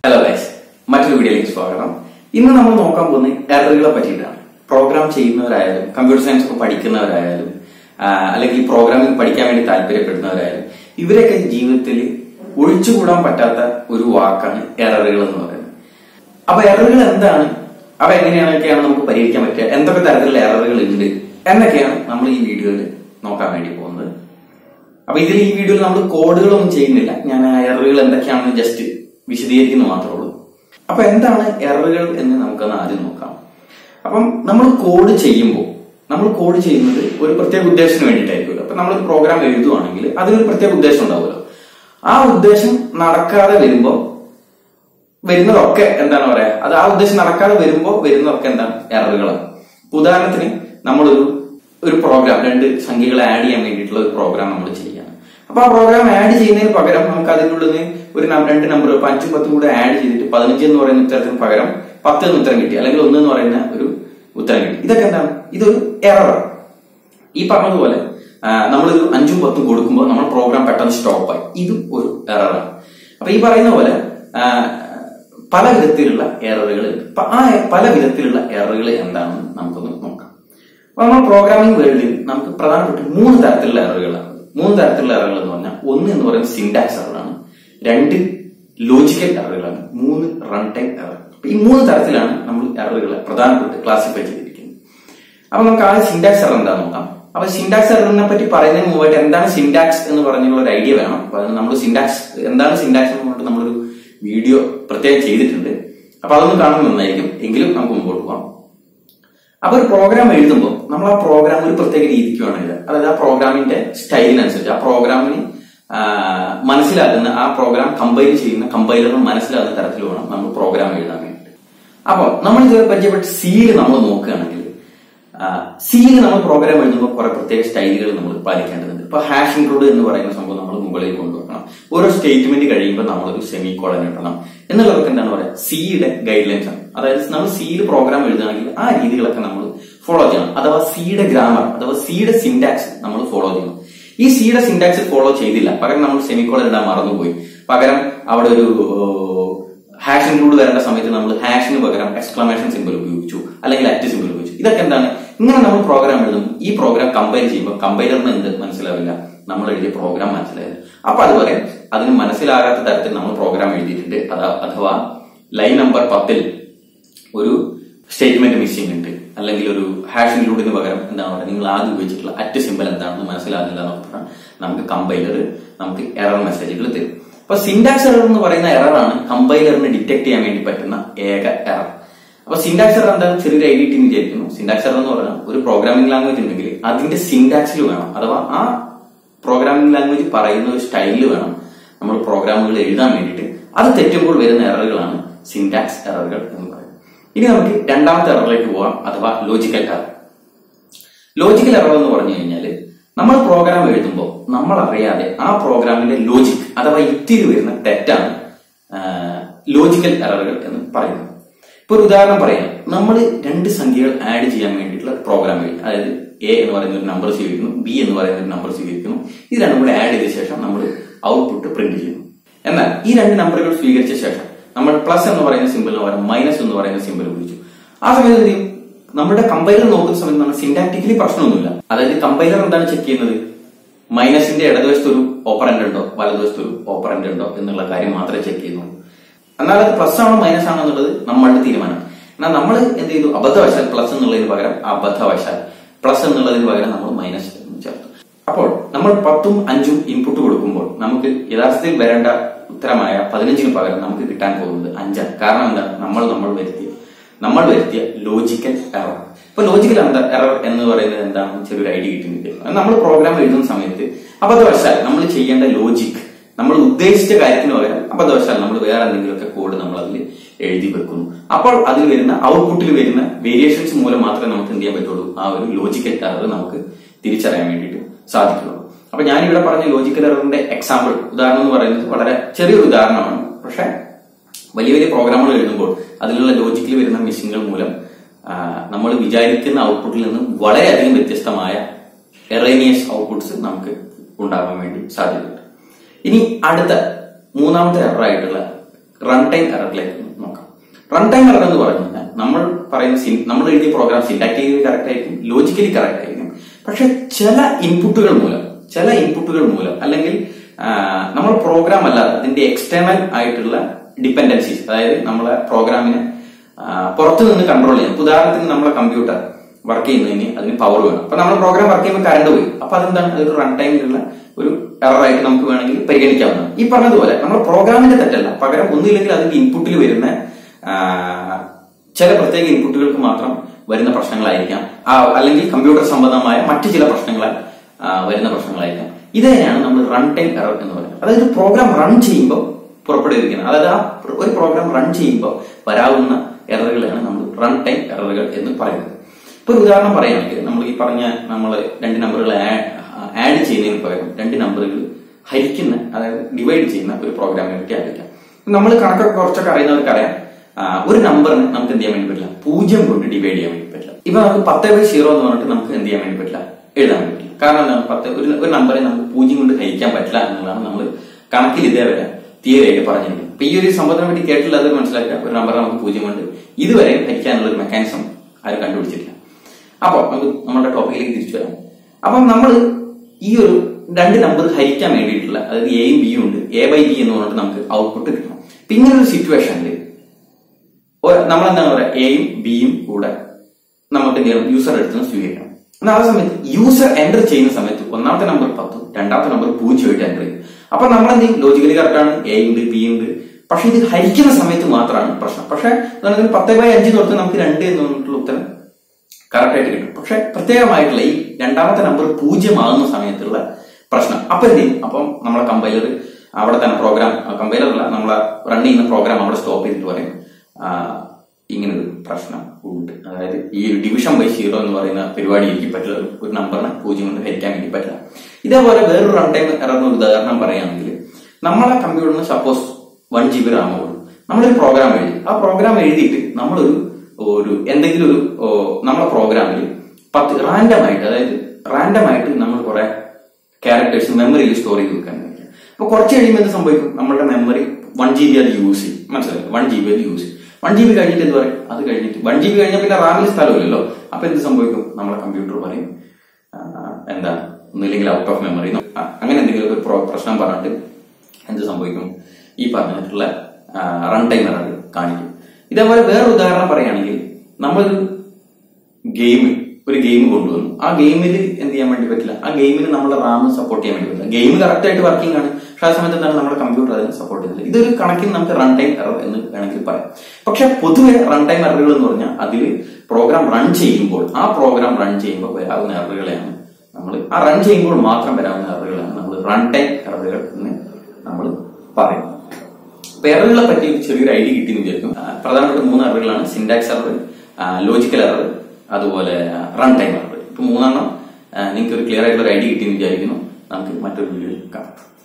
hello guys മറ്റൊരു വീഡിയോയിലേക്ക് സ്വാഗതം ഇന്ന് നമ്മൾ നോക്കാൻ പോകുന്നത് എററുകളെ പറ്റിയിട്ടാണ് പ്രോഗ്രാം ചെയ്യുന്നവരായാലും കമ്പ്യൂട്ടർ സയൻസ് ഒക്കെ പഠിക്കുന്നവരായാലും ആ, അല്ലെങ്കിൽ പ്രോഗ്രാമിംഗ് പഠിക്കാൻ വേണ്ടി താല്പര്യപ്പെടുന്നവരായാലും ഇവരൊക്കെ ജീവിതത്തിൽ ഒഴിച്ചുകൂടാൻ പറ്റാത്ത ഒരു വാക്കാണ് എററുകൾ എന്ന് പറയുന്നത് അപ്പൊ എററുകൾ എന്താണ് അവ എങ്ങനെയാണൊക്കെയാണ് നമുക്ക് പരിഹരിക്കാൻ പറ്റുക എന്തൊക്കെ തരത്തിലുള്ള എററുകൾ ഉണ്ട് എന്നൊക്കെയാണ് നമ്മൾ ഈ വീഡിയോയിൽ നോക്കാൻ വേണ്ടി പോകുന്നത് അപ്പൊ ഇതിൽ ഈ വീഡിയോയിൽ നമ്മൾ കോഡുകളൊന്നും ചെയ്യുന്നില്ല ഞാൻ ആ എററുകൾ എന്തൊക്കെയാണെന്ന് ജസ്റ്റ് വിശദീകരിക്കുന്നു മാത്രമേ ഉള്ളൂ അപ്പൊ എന്താണ് എററുകൾ എന്ന് നമുക്കൊന്ന് ആദ്യം നോക്കാം അപ്പം നമ്മൾ കോഡ് ചെയ്യുമ്പോൾ നമ്മൾ കോഡ് ചെയ്യുന്നത് ഒരു പ്രത്യേക ഉദ്ദേശത്തിന് വേണ്ടിയിട്ടായിരിക്കുമല്ലോ അപ്പൊ നമ്മൾ പ്രോഗ്രാം എഴുതുവാണെങ്കിൽ അതിനൊരു പ്രത്യേക ഉദ്ദേശം ഉണ്ടാവുമല്ലോ ആ ഉദ്ദേശം നടക്കാതെ വരുമ്പോൾ വരുന്നതൊക്കെ എന്താണ് പറയാ അത് ആ ഉദ്ദേശം നടക്കാതെ വരുമ്പോൾ വരുന്നതൊക്കെ എന്താണ് എററുകളാണ് ഇപ്പൊ ഉദാഹരണത്തിന് നമ്മളൊരു ഒരു പ്രോഗ്രാം രണ്ട് സംഖ്യകൾ ആഡ് ചെയ്യാൻ വേണ്ടിയിട്ടുള്ള ഒരു പ്രോഗ്രാം നമ്മൾ ചെയ്യാണ് അപ്പൊ ആ പ്രോഗ്രാം ആഡ് ചെയ്യുന്നതിന് പകരം നമുക്ക് അതിനുള്ളിൽ നിന്ന് ഒരു നം- രണ്ട് നമ്പർ ഇപ്പൊ അഞ്ചും പത്തും കൂടെ ആഡ് ചെയ്തിട്ട് പതിനഞ്ച് എന്ന് പറയുന്ന ഉത്തരത്തിന് പകരം പത്ത് എന്ന് ഉത്തരം കിട്ടി അല്ലെങ്കിൽ ഒന്ന് എന്ന് പറയുന്ന ഒരു ഉത്തരം കിട്ടി ഇതൊക്കെ എന്താണ് ഇതൊരു എററാണ് ഈ പറഞ്ഞതുപോലെ ആ, നമ്മളൊരു അഞ്ചും പത്തും കൊടുക്കുമ്പോൾ നമ്മൾ പ്രോഗ്രാം പെട്ടെന്ന് സ്റ്റോപ്പായി ഇതും ഒരു എററാണ് അപ്പൊ ഈ പറയുന്ന പോലെ ആ, പല വിധത്തിലുള്ള എററുകൾ ഉണ്ട് അപ്പൊ ആ പല വിധത്തിലുള്ള എററുകൾ എന്താണെന്ന് നമുക്കൊന്ന് നോക്കാം അപ്പൊ നമ്മൾ പ്രോഗ്രാമിംഗ് വേൾഡിൽ നമുക്ക് പ്രധാനപ്പെട്ട മൂന്ന് തരത്തിലുള്ള എററുകളാണ് മൂന്ന് തരത്തിലുള്ള എററുകൾ എന്ന് പറഞ്ഞാൽ ഒന്ന് എന്ന് പറയുന്നത് സിൻടാക്സ് എററാണ് രണ്ട് ലോജിക്കൽ എററുകളാണ് മൂന്ന് റൺ ടൈം എറർ അപ്പൊ ഈ മൂന്ന് തരത്തിലാണ് നമ്മൾ എററുകളെ പ്രധാനപ്പെട്ട് ക്ലാസിഫൈ ചെയ്തിരിക്കുന്നത് അപ്പൊ നമുക്ക് ആദ്യം സിൻടാക്സ് എറർ എന്താ നോക്കാം അപ്പൊ സിൻടാക്സ് എററിനെ പറ്റി പറയുന്നതിന് മുമ്പായിട്ട് എന്താണ് സിൻടാക്സ് എന്ന് പറഞ്ഞുള്ള ഒരു ഐഡിയ വേണം അപ്പൊ അതിന് നമ്മൾ സിൻടാക്സ് എന്താണ് സിൻടാക്സ് എന്ന് പറഞ്ഞിട്ട് നമ്മളൊരു വീഡിയോ പ്രത്യേകം ചെയ്തിട്ടുണ്ട് അപ്പൊ അതൊന്ന് കാണുന്നത് നന്നായിരിക്കും എങ്കിലും നമുക്ക് മുമ്പോട്ട് പോകാം അപ്പൊ ഒരു പ്രോഗ്രാം എഴുതുമ്പോൾ നമ്മൾ ആ പ്രോഗ്രാം ഒരു പ്രത്യേക രീതിക്ക് വേണം എഴുതാൻ അതായത് ആ പ്രോഗ്രാമിന്റെ സ്റ്റൈലിനനുസരിച്ച് ആ പ്രോഗ്രാമിന് ആ, മനസ്സിലാക്കുന്ന ആ പ്രോഗ്രാം കമ്പൈൽ ചെയ്യുന്ന കമ്പൈലറിന് മനസ്സിലാകുന്ന തരത്തിൽ വേണം നമ്മൾ പ്രോഗ്രാം എഴുതാൻ വേണ്ടിയിട്ട് അപ്പൊ നമ്മൾ ഇതുവരെ പരിചയപ്പെട്ട സീല് നമ്മൾ നോക്കുകയാണെങ്കിൽ സീല് നമ്മൾ പ്രോഗ്രാം എഴുതുമ്പോൾ കുറെ പ്രത്യേക സ്റ്റൈലുകൾ നമ്മൾ പാലിക്കേണ്ടതുണ്ട് ഇപ്പൊ ഹാഷ് ഇൻക്ലൂഡ് എന്ന് പറയുന്ന സംഭവം നമ്മൾ മുകളിൽ കൊണ്ടുവരണം ഓരോ സ്റ്റേറ്റ്മെന്റ് കഴിയുമ്പോൾ നമ്മളൊരു സെമി കോളൻ ഇടണം എന്നുള്ളതൊക്കെ എന്താണ് പറയുക സിയുടെ ഗൈഡ് ലൈൻസ് ആണ് അതായത് നമ്മൾ സിയിൽ പ്രോഗ്രാം എഴുതുകയാണെങ്കിൽ ആ രീതികളൊക്കെ നമ്മൾ ഫോളോ ചെയ്യണം അഥവാ സിയുടെ ഗ്രാമർ അഥവാ സിയുടെ സിൻടാക്സ് നമ്മൾ ഫോളോ ചെയ്യണം ഈ സിയുടെ സിൻടാക്സ് ഫോളോ ചെയ്തില്ല പകരം നമ്മൾ സെമിക്കോളൻ ഇടാൻ മറന്നുപോയി പകരം അവിടെ ഒരു ഹാഷ് ഇൻക്ലൂഡ് വരേണ്ട സമയത്ത് നമ്മൾ ഹാഷിന് പകരം എക്സ്ക്ലമേഷൻ സിമ്പിൾ ഉപയോഗിച്ചു അല്ലെങ്കിൽ അറ്റ് സിമ്പിൾ ഉപയോഗിച്ചു ഇതൊക്കെ എന്താണ് ഇങ്ങനെ നമ്മൾ പ്രോഗ്രാം എഴുതും ഈ പ്രോഗ്രാം കമ്പൈൽ ചെയ്യുമ്പോൾ കമ്പൈലറിന് എന്ത് മനസ്സിലാവില്ല നമ്മൾ എഴുതിയ പ്രോഗ്രാം മനസ്സിലായത് അപ്പൊ അതുപോലെ അതിന് മനസ്സിലാകാത്ത തരത്തിൽ നമ്മൾ പ്രോഗ്രാം എഴുതിയിട്ടുണ്ട് അതാ അഥവാ ലൈൻ നമ്പർ പത്തിൽ ഒരു സ്റ്റേറ്റ്മെന്റ് മിസ്സിംഗ് ഉണ്ട് അല്ലെങ്കിൽ ഒരു ഹാഷ് ഇൻക്ലൂഡിന് പകരം എന്താണ് പറയുക നിങ്ങൾ ആദ്യം ഉപയോഗിച്ചിട്ടുള്ള അറ്റ് സിമ്പിൾ എന്താണെന്ന് മനസ്സിലാകുന്നില്ല എന്ന് പറഞ്ഞാൽ നമുക്ക് കമ്പൈലർ നമുക്ക് എറർ മെസ്സേജുകൾ തരും അപ്പൊ സിൻടാക്സ് എറർ എന്ന് പറയുന്ന എററാണ് കമ്പൈലറിന് ഡിറ്റക്ട് ചെയ്യാൻ വേണ്ടി പറ്റുന്ന ഏക എറർ അപ്പൊ സിൻടാക്സ് എറർ എന്താണ് ചെറിയൊരു ഐ ഡി ടി വിചാരിക്കുന്നു സിൻടാക്സ് എറർ എന്ന് പറഞ്ഞാൽ ഒരു പ്രോഗ്രാമിംഗ് ലാംഗ്വേജ് ഉണ്ടെങ്കിൽ അതിന്റെ സിൻടാക്സിൽ വേണം അഥവാ ആ പ്രോഗ്രാമിംഗ് ലാംഗ്വേജ് പറയുന്ന ഒരു സ്റ്റൈലിൽ വേണം നമ്മൾ പ്രോഗ്രാമുകൾ എഴുതാൻ വേണ്ടിയിട്ട് അത് തെറ്റുമ്പോൾ വരുന്ന എററുകളാണ് സിൻടാക്സ് എററുകൾ എന്ന് പറയുന്നത് ഇനി നമുക്ക് രണ്ടാമത്തെ എററിലേക്ക് പോകാം അഥവാ ലോജിക്കൽ എറർ ലോജിക്കൽ എറർ എന്ന് പറഞ്ഞു കഴിഞ്ഞാൽ നമ്മൾ പ്രോഗ്രാം എഴുതുമ്പോൾ നമ്മൾ അറിയാതെ ആ പ്രോഗ്രാമിന്റെ ലോജിക് അഥവാ യുക്തിയിൽ വരുന്ന തെറ്റാണ് ലോജിക്കൽ എററുകൾ എന്ന് പറയുന്നത് ഇപ്പൊ ഒരു ഉദാഹരണം പറയാം നമ്മൾ രണ്ട് സംഖ്യകൾ ആഡ് ചെയ്യാൻ വേണ്ടിയിട്ടുള്ള പ്രോഗ്രാം എഴുതി അതായത് എ എന്ന് പറയുന്ന ഒരു നമ്പർ സ്വീകരിക്കുന്നു ബി എന്ന് പറയുന്ന ഒരു നമ്പർ സ്വീകരിക്കുന്നു ഇത് രണ്ടും കൂടെ ആഡ് ചെയ്ത ശേഷം നമ്മൾ ഔട്ട്പുട്ട് പ്രിന്റ് ചെയ്യുന്നു എന്നാൽ ഈ രണ്ട് നമ്പറുകൾ സ്വീകരിച്ച ശേഷം നമ്മൾ പ്ലസ് എന്ന് പറയുന്ന സിമ്പിളിന് പകരം മൈനസ് എന്ന് പറയുന്ന സിമ്പിൾ ഉപയോഗിച്ചു ആ സമയത്ത് എന്ത് ചെയ്യും നമ്മുടെ കമ്പൈലർ നോക്കുന്ന സമയത്ത് നമ്മൾ സിൻഡാക്ടിക്കലി പ്രശ്നമൊന്നുമില്ല അതായത് കമ്പൈലർ എന്താണ് ചെക്ക് ചെയ്യുന്നത് മൈനസിന്റെ ഇടതുവശത്ത് ഒരു ഓപ്പറന്റ് ഉണ്ടോ വലതുവശത്ത് ഒരു ഓപ്പറന്റ് ഉണ്ടോ എന്നുള്ള കാര്യം മാത്രമേ ചെക്ക് ചെയ്യുന്നുള്ളൂ എന്നാൽ അത് പ്ലസ് ആണോ മൈനസ് ആണോ എന്നുള്ളത് നമ്മളുടെ തീരുമാനം എന്നാൽ നമ്മൾ എന്ത് ചെയ്തു അബദ്ധവശാൽ പ്ലസ് എന്നുള്ളതിന് പകരം അബദ്ധവശാൽ പ്ലസ് എന്നുള്ളതിന് പകരം നമ്മൾ മൈനസ് എന്ന് ചേർത്തു അപ്പോൾ നമ്മൾ പത്തും അഞ്ചും ഇൻപുട്ട് കൊടുക്കുമ്പോൾ നമുക്ക് യഥാർത്ഥത്തിൽ വരേണ്ട ഉത്തരമായ പതിനഞ്ചിന് പകരം നമുക്ക് കിട്ടാൻ പോകുന്നത് അഞ്ചാണ് കാരണം എന്താണ് നമ്മൾ നമ്മൾ വരുത്തിയ നമ്മൾ വരുത്തിയ ലോജിക്കൽ എറർ ഇപ്പൊ ലോജിക്കൽ എറർ എന്ന് പറയുന്നത് എന്താണ് ചെറിയൊരു ഐഡിയ കിട്ടുന്നില്ല നമ്മൾ പ്രോഗ്രാം എഴുതുന്ന സമയത്ത് അബദ്ധവശാൽ നമ്മൾ ചെയ്യേണ്ട ലോജിക് നമ്മൾ ഉദ്ദേശിച്ച കാര്യത്തിന് പകരം അബദ്ധവശാൽ നമ്മൾ വേറെ എന്തെങ്കിലുമൊക്കെ കോഡ് നമ്മൾ അതിൽ എഴുതി വെക്കുന്നു അപ്പോൾ അതിൽ വരുന്ന ഔട്ട്പുട്ടിൽ വരുന്ന വേരിയേഷൻസ് മൂലം മാത്രമേ നമുക്ക് എന്ത് ചെയ്യാൻ പറ്റുള്ളൂ ആ ഒരു ലോജിക്കൽ എറർ നമുക്ക് തിരിച്ചറിയാൻ വേണ്ടിയിട്ട് സാധിക്കുള്ളൂ അപ്പൊ ഞാനിവിടെ പറഞ്ഞ ലോജിക്കൽ എററിന്റെ എക്സാമ്പിൾ ഉദാഹരണം എന്ന് പറയുന്നത് വളരെ ചെറിയൊരു ഉദാഹരണമാണ് പക്ഷെ വലിയ വലിയ പ്രോഗ്രാമുകൾ എഴുതുമ്പോൾ അതിലുള്ള ലോജിക്കിൽ വരുന്ന മിസ്സിങ്ങൾ മൂലം നമ്മൾ വിചാരിക്കുന്ന ഔട്ട്പുട്ടിൽ നിന്ന് വളരെയധികം വ്യത്യസ്തമായ എറേനിയസ് ഔട്ട്പുട്ട്സ് നമുക്ക് ഉണ്ടാകാൻ വേണ്ടി സാധ്യതയുണ്ട് ഇനി അടുത്ത മൂന്നാമത്തെ എററായിട്ടുള്ള റൺ ടൈം എററിലേക്ക് നോക്കാം റൺ ടൈം എറർ എന്ന് പറഞ്ഞു കഴിഞ്ഞാൽ നമ്മൾ പറയുന്ന സിൻ- നമ്മൾ എഴുതിയ പ്രോഗ്രാം സിൻടാക്ടിക്കലി കറക്റ്റ് ആയിരിക്കും ലോജിക്കലി കറക്റ്റ് ആയിരിക്കും പക്ഷെ ചില ഇൻപുട്ടുകൾ മൂലം ചില ഇൻപുട്ടുകൾ മൂലം അല്ലെങ്കിൽ ആ, നമ്മൾ പ്രോഗ്രാം അല്ലാതെ അതിന്റെ എക്സ്റ്റേണൽ ആയിട്ടുള്ള ഡിപ്പെൻഡൻസീസ് അതായത് നമ്മളെ പ്രോഗ്രാമിനെ ആ, പുറത്തു നിന്ന് കൺട്രോൾ ചെയ്യാം ഇപ്പൊ ഉദാഹരണത്തിന് നമ്മളെ കമ്പ്യൂട്ടർ വർക്ക് ചെയ്യുന്നതിന് അതിന് പവർ വേണം അപ്പൊ നമ്മൾ പ്രോഗ്രാം വർക്ക് ചെയ്യുമ്പോൾ കറണ്ട് പോയി അപ്പൊ അതെന്താണ് അതൊരു റൺ ടൈമിലുള്ള ഒരു എറർ ആയിട്ട് നമുക്ക് വേണമെങ്കിൽ പരിഗണിക്കാവുന്നതാണ് ഈ പറഞ്ഞതുപോലെ നമ്മുടെ പ്രോഗ്രാമിന്റെ തെറ്റല്ല പകരം ഒന്നുമില്ലെങ്കിൽ അതിന്റെ ഇൻപുട്ടിൽ വരുന്ന ആ, ചില പ്രത്യേക ഇൻപുട്ടുകൾക്ക് മാത്രം വരുന്ന പ്രശ്നങ്ങളായിരിക്കാം ആ, അല്ലെങ്കിൽ കമ്പ്യൂട്ടർ സംബന്ധമായ മറ്റു ചില പ്രശ്നങ്ങളാൽ ആ, വരുന്ന പ്രശ്നങ്ങളായിരിക്കാം ഇത് തന്നെയാണ് നമ്മൾ റൺ ടൈം എറർ എന്ന് പറയുന്നത് അതായത് പ്രോഗ്രാം റൺ ചെയ്യുമ്പോൾ പുറപ്പെടുവിക്കുന്നത് അതായത് ആ ഒരു പ്രോഗ്രാം റൺ ചെയ്യുമ്പോൾ വരാവുന്ന എററുകളാണ് നമ്മൾ റൺ ടൈം എററുകൾ എന്ന് പറയുന്നത് ഇപ്പൊ ഒരു ഉദാഹരണം പറയുകയാണെങ്കിൽ നമ്മൾ ഈ പറഞ്ഞ നമ്മൾ രണ്ട് നമ്പറുകൾ ആഡ് ചെയ്യുന്നതിന് പകരം രണ്ട് നമ്പറുകൾ ഹരിക്കുന്ന അതായത് ഡിവൈഡ് ചെയ്യുന്ന ഒരു പ്രോഗ്രാമിനെ പറ്റി ആലോചിക്കാം നമ്മൾ കണക്കൊക്കെ കുറച്ചൊക്കെ അറിയുന്നവർക്ക് അറിയാം ആ, ഒരു നമ്പറിന് നമുക്ക് എന്ത് ചെയ്യാൻ വേണ്ടി പറ്റില്ല പൂജ്യം കൊണ്ട് ഡിവൈഡ് ചെയ്യാൻ വേണ്ടി പറ്റില്ല ഇപ്പൊ നമുക്ക് പത്ത് ബൈ സീറോ എന്ന് പറഞ്ഞിട്ട് നമുക്ക് എന്ത് ചെയ്യാൻ വേണ്ടി പറ്റില്ല എഴുതാൻ വേണ്ടി പറ്റില്ല കാരണം എന്താണ് പത്ത് ഒരു ഒരു നമ്പറെ നമുക്ക് പൂജ്യം കൊണ്ട് ഹരിക്കാൻ പറ്റില്ല എന്നുള്ളതാണ് നമ്മൾ കണക്കിൽ ഇതേവരെ തിയറിയായിട്ട് പറഞ്ഞിരിക്കുന്നത് അപ്പൊ ഈ ഒരു സംഭവത്തിനെ പറ്റി കേട്ടില്ലാതെ മനസ്സിലാക്കുക ഒരു നമ്പർ നമുക്ക് പൂജ്യം കൊണ്ട് ഇതുവരെ ഹരിക്കാനുള്ള ഒരു മെക്കാനിസം ആരും കണ്ടുപിടിച്ചിട്ടില്ല അപ്പോൾ നമുക്ക് നമ്മുടെ ടോപ്പിക്കിലേക്ക് തിരിച്ചു വരാം അപ്പം നമ്മൾ ഈ ഒരു രണ്ട് നമ്പർ ഹരിക്കാൻ വേണ്ടിയിട്ടുള്ള അതായത് എയും ബിയും ഉണ്ട് എ ബൈ ബി എന്ന് പറഞ്ഞിട്ട് നമുക്ക് ഔട്ട്പുട്ട് കിട്ടണം അപ്പൊ ഇങ്ങനെ ഒരു സിറ്റുവേഷനിൽ നമ്മൾ എന്താ പറയുക എയും ബിയും കൂടെ നമുക്ക് എന്ത് ചെയ്യണം യൂസർ എടുത്ത് സ്വീകരിക്കണം എന്നാൽ ആ സമയത്ത് യൂസർ എൻ്റർ ചെയ്യുന്ന സമയത്ത് ഒന്നാമത്തെ നമ്പർ പത്തും രണ്ടാമത്തെ നമ്പർ പൂജ്യമായിട്ട് എൻ്റർ ചെയ്യും അപ്പൊ നമ്മൾ എന്ത് ചെയ്യും ലോജിക്കലി കറക്റ്റാണ് എ ഉണ്ട് ബി ഉണ്ട് പക്ഷെ ഇത് ഹരിക്കുന്ന സമയത്ത് മാത്രമാണ് പ്രശ്നം പക്ഷെ ഉദാഹരണത്തിന് പത്ത് ബൈ അഞ്ച് തൊട്ട് നമുക്ക് രണ്ട് എന്ന് പറഞ്ഞിട്ടുള്ള ഉത്തരം കറക്റ്റ് ആയിട്ട് കിട്ടും പക്ഷെ പ്രത്യേകമായിട്ടുള്ള ഈ രണ്ടാമത്തെ നമ്പർ പൂജ്യമാകുന്ന സമയത്തുള്ള പ്രശ്നം അപ്പൊ എന്ത് ചെയ്യും അപ്പം നമ്മളെ കമ്പൈലർ അവിടെ തന്നെ പ്രോഗ്രാം കമ്പൈലർ അല്ല നമ്മളെ റൺ ചെയ്യുന്ന പ്രോഗ്രാം അവിടെ സ്റ്റോപ്പ് ചെയ്തിട്ട് പറയും ആ, ഇങ്ങനൊരു പ്രശ്നം ഉണ്ട് അതായത് ഈ ഒരു ഡിവിഷൻ ബൈ സീറോ എന്ന് പറയുന്ന പരിപാടി എനിക്ക് പറ്റില്ല ഒരു- ഒരു നമ്പറിനെ പൂജ്യം കൊണ്ട് ഹരിക്കാൻ വേണ്ടി പറ്റില്ല ഇതേപോലെ വേറൊരു റൺ ടൈം ഇറങ്ങുന്ന ഒരു ഉദാഹരണം പറയുകയാണെങ്കിൽ നമ്മളെ കമ്പ്യൂട്ടറിന് suppose one G B RAM ഉള്ളൂ നമ്മളൊരു പ്രോഗ്രാം എഴുതി ആ പ്രോഗ്രാം എഴുതിയിട്ട് നമ്മളൊരു ഒരു എന്തെങ്കിലും ഒരു ഓ, നമ്മളെ പ്രോഗ്രാമിൽ പത്ത് റാൻഡം ആയിട്ട് അതായത് റാൻഡം ആയിട്ട് നമ്മൾ കുറെ ക്യാരക്ടേഴ്സ് മെമ്മറിയിൽ സ്റ്റോർ ചെയ്ത് വെക്കാൻ കഴിയും അപ്പൊ കുറച്ച് കഴിയുമ്പോൾ എന്ത് സംഭവിക്കും നമ്മളുടെ മെമ്മറി വൺ ജി ബി അത് യൂസ് ചെയ്യും മനസ്സിലായി വൺ ജി ബി അത് യൂസ് ചെയ്യും വൺ ജി ബി കഴിഞ്ഞിട്ട് എന്ത് പറയും അത് കഴിഞ്ഞിട്ട് വൺ ജി ബി കഴിഞ്ഞാൽ പിന്നെ റാമിൽ സ്ഥലമില്ലല്ലോ അപ്പൊ എന്ത് സംഭവിക്കും നമ്മളെ കമ്പ്യൂട്ടർ പറയും ആ, എന്താ ഒന്നില്ലെങ്കിൽ ഔട്ട് ഓഫ് മെമ്മറി അങ്ങനെ എന്തെങ്കിലും ഒരു പ്രോ- പ്രശ്നം പറഞ്ഞിട്ട് എന്ത് സംഭവിക്കും ഈ പറഞ്ഞിട്ടുള്ള റൺ ടൈം എറർ കാണിക്കും ഇതേപോലെ വേറൊരു ഉദാഹരണം പറയുകയാണെങ്കിൽ നമ്മളൊരു ഗെയിം ഒരു ഗെയിം കൊണ്ടുവന്നു ആ ഗെയിമിൽ എന്ത് ചെയ്യാൻ വേണ്ടി പറ്റില്ല ആ ഗെയിമിന് നമ്മുടെ റാം സപ്പോർട്ട് ചെയ്യാൻ വേണ്ടി പറ്റില്ല ഗെയിം കറക്റ്റ് ആയിട്ട് വർക്കിംഗ് ആണ് പക്ഷെ ആ സമയത്ത് എന്താണ് നമ്മുടെ കമ്പ്യൂട്ടർ അതിന് സപ്പോർട്ട് ചെയ്യുന്നില്ല ഇതൊരു കണക്കിന് നമുക്ക് റൺ ടൈം എറർ എന്ന് വേണമെങ്കിൽ പറയാം പക്ഷെ പൊതുവെ റൺ ടൈം എററുകൾ എന്ന് പറഞ്ഞാൽ അതിൽ പ്രോഗ്രാം റൺ ചെയ്യുമ്പോൾ ആ പ്രോഗ്രാം റൺ ചെയ്യുമ്പോൾ വരാവുന്ന എററുകളെയാണ് നമ്മൾ ആ റൺ ചെയ്യുമ്പോൾ മാത്രം വരാവുന്ന എററുകളാണ് നമ്മൾ റൺ ടൈം എററുകൾ എന്ന് നമ്മൾ പറയുന്നത് അപ്പൊ എററുകളെ പറ്റി ഒരു ചെറിയൊരു ഐഡിയ കിട്ടിയെന്ന് വിചാരിക്കും ആ, പ്രധാനപ്പെട്ട മൂന്ന് എററുകളാണ് സിൻടാക്സ് എറർ ലോജിക്കൽ എറർ അതുപോലെ റൺ ടൈം എറർ ഇപ്പൊ മൂന്നെണ്ണം നിങ്ങൾക്ക് ഒരു ക്ലിയർ ആയിട്ടുള്ള ഒരു ഐഡിയ കിട്ടിയെന്ന് വിചാരിക്കുന്നു നമുക്ക് മറ്റൊരു വീഡിയോയിൽ കാണാം